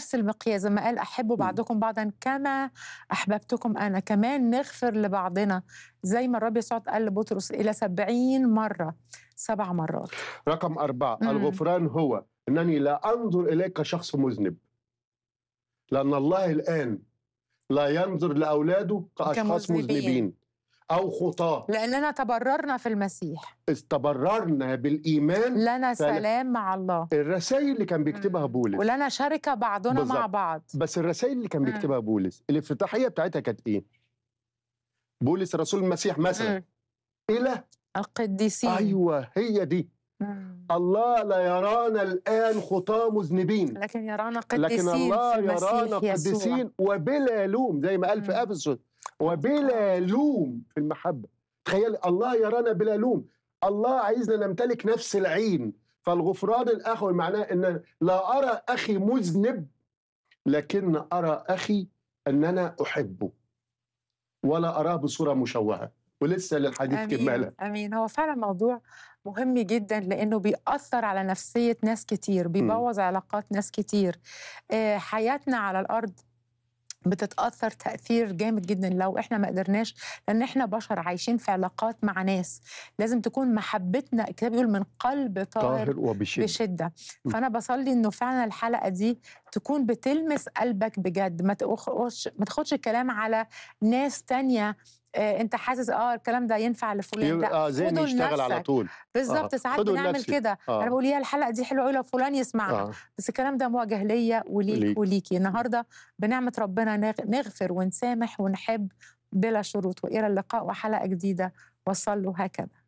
بنفس المقياس زي ما قال احبوا بعضكم بعضا كما احببتكم انا كمان نغفر لبعضنا زي ما الرب يسوع قال لبطرس الى سبعين مره سبع مرات رقم أربعة مم. الغفران هو أنني لا أنظر إليك كشخص مذنب لأن الله الآن لا ينظر لأولاده كأشخاص كمذنبين. مذنبين أو خطاة لاننا تبررنا في المسيح استبررنا بالإيمان لنا فعلا. سلام مع الله الرسائل اللي كان بيكتبها مم. بولس ولنا شركه بعضنا مع بالظبط. بعض بس الرسائل اللي كان مم. بيكتبها بولس الافتتاحية بتاعتها كانت إيه؟ بولس رسول المسيح مثلا مم. إلى القديسين أيوه هي دي مم. الله لا يرانا الآن خطاة مذنبين لكن يرانا لكن قديسين الله في المسيح يرانا يسوع. قديسين وبلا لوم زي ما قال في مم. افسس وبلا لوم في المحبه تخيل الله يرانا بلا لوم الله عايزنا نمتلك نفس العين فالغفران الاخوي معناه ان لا ارى اخي مذنب لكن ارى اخي ان انا احبه ولا اراه بصوره مشوهه ولسه للحديث كماله امين امين هو فعلا موضوع مهم جدا لانه بيأثر على نفسيه ناس كتير بيبوظ علاقات ناس كتير آه، حياتنا على الارض بتتاثر تاثير جامد جدا لو احنا ما قدرناش لان احنا بشر عايشين في علاقات مع ناس لازم تكون محبتنا الكتاب بيقول من قلب طاهر طاهر وبشده بشده م. فانا بصلي انه فعلا الحلقه دي تكون بتلمس قلبك بجد ما تاخدش ما تاخدش الكلام على ناس تانية آه انت حاسس اه الكلام ده ينفع لفلان لا اه ذهني خده يشتغل على لنفسك. طول بالظبط آه، ساعات خده بنعمل لنفسي. كده آه. انا بقول يا الحلقه دي حلوه قوي لو فلان يسمعها آه. بس الكلام ده موجه ليا وليك ليك. وليكي النهارده بنعمه ربنا نغ- نغفر ونسامح ونحب بلا شروط والى اللقاء وحلقه جديده وصلوا هكذا